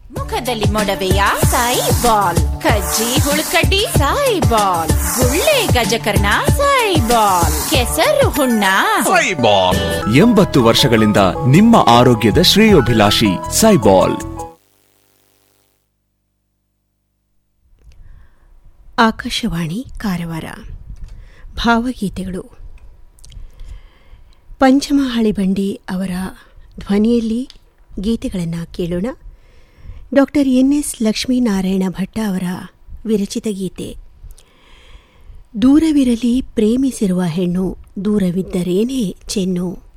ಮುಖದಲ್ಲಿ ಮೊಡವೆಯ ಸಾಯಿ ಬಾಲ್ ಕಜ್ಜಿ ಹುಳುಕಡ್ಡಿ ಸಾಯಿ ಬಾಲ್ ಗುಳ್ಳೆ ಗಜಕರ್ಣ ಸಾಯಿ ಬಾಲ್ ಕೆಸರು ಹುಣ್ಣ ಸೈಬಾಲ್ ಎಂಬತ್ತು ವರ್ಷಗಳಿಂದ ನಿಮ್ಮ ಆರೋಗ್ಯದ ಶ್ರೇಯೋಭಿಲಾಷಿ ಸೈಬಾಲ್ ಆಕಾಶವಾಣಿ ಕಾರವಾರ ಭಾವಗೀತೆಗಳು ಪಂಚಮ ಹಳಿಬಂಡಿ ಅವರ ಧ್ವನಿಯಲ್ಲಿ ಗೀತೆಗಳನ್ನು ಕೇಳೋಣ doctor N S Lakshminarayana Bhatta ಅವರ ವಿರಚಿತ ಗೀತೆ ದೂರವಿರಲಿ ಪ್ರೇಮಿಸಿರುವ ಹೆಣ್ಣು ದೂರವಿದ್ದರೇನೇ ಚೆನ್ನು